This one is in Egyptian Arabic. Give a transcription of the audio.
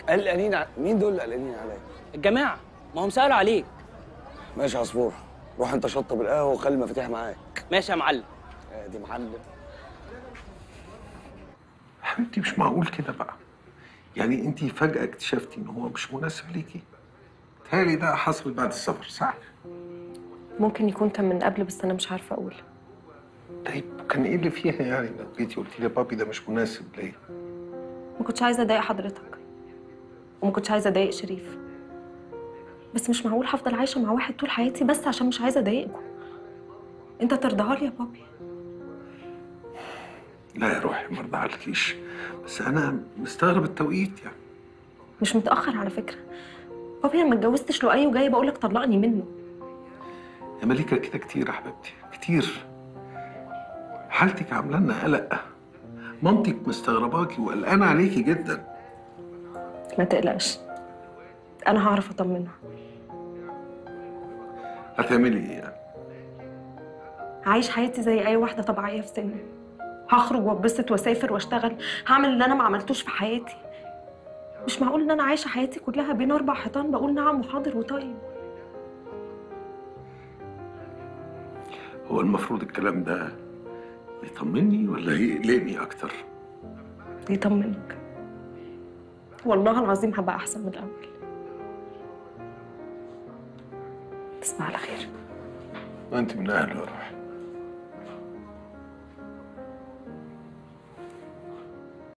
قلقانين ع... مين دول اللي قلقانين عليا الجماعه ما هم سالوا عليك ماشي يا عصفور روح انت شطب القهوه وخلي المفاتيح معاك ماشي يا معلم ادي معلم حبيبتي مش معقول كده بقى يعني انت فجأة اكتشفتي ان هو مش مناسب ليكي تهيألي ده حصل بعد السفر صح؟ ممكن يكون كان من قبل بس انا مش عارفه اقول طيب كان ايه اللي فيها يعني لو جيتي قلتي لي بابي ده مش مناسب ليه؟ ما كنتش عايزه اضايق حضرتك وما كنتش عايزه اضايق شريف بس مش معقول هفضل عايشه مع واحد طول حياتي بس عشان مش عايزه اضايقكم انت ترضاها لي يا بابي لا يا روحي ما ارضعلكيش بس انا مستغرب التوقيت يعني مش متاخر على فكره بابي انا ما اتجوزتش لؤي وجاي بقول لك طلقني منه يا مليكة كده كتير يا حبيبتي كتير حالتك عاملة لنا قلق مامتك مستغرباكي وقلقانة عليكي جدا ما تقلقش انا هعرف اطمنها هتعملي ايه يعني؟ هعيش حياتي زي اي واحده طبيعيه في سني هخرج واتبسط واسافر واشتغل هعمل اللي انا ما عملتوش في حياتي مش معقول ان انا عايشه حياتي كلها بين اربع حيطان بقول نعم وحاضر وطيب هو المفروض الكلام ده يطمني ولا يقلقني اكتر؟ يطمنك والله العظيم هبقى احسن من الاول تصبح على خير وانت من اهله يا روحي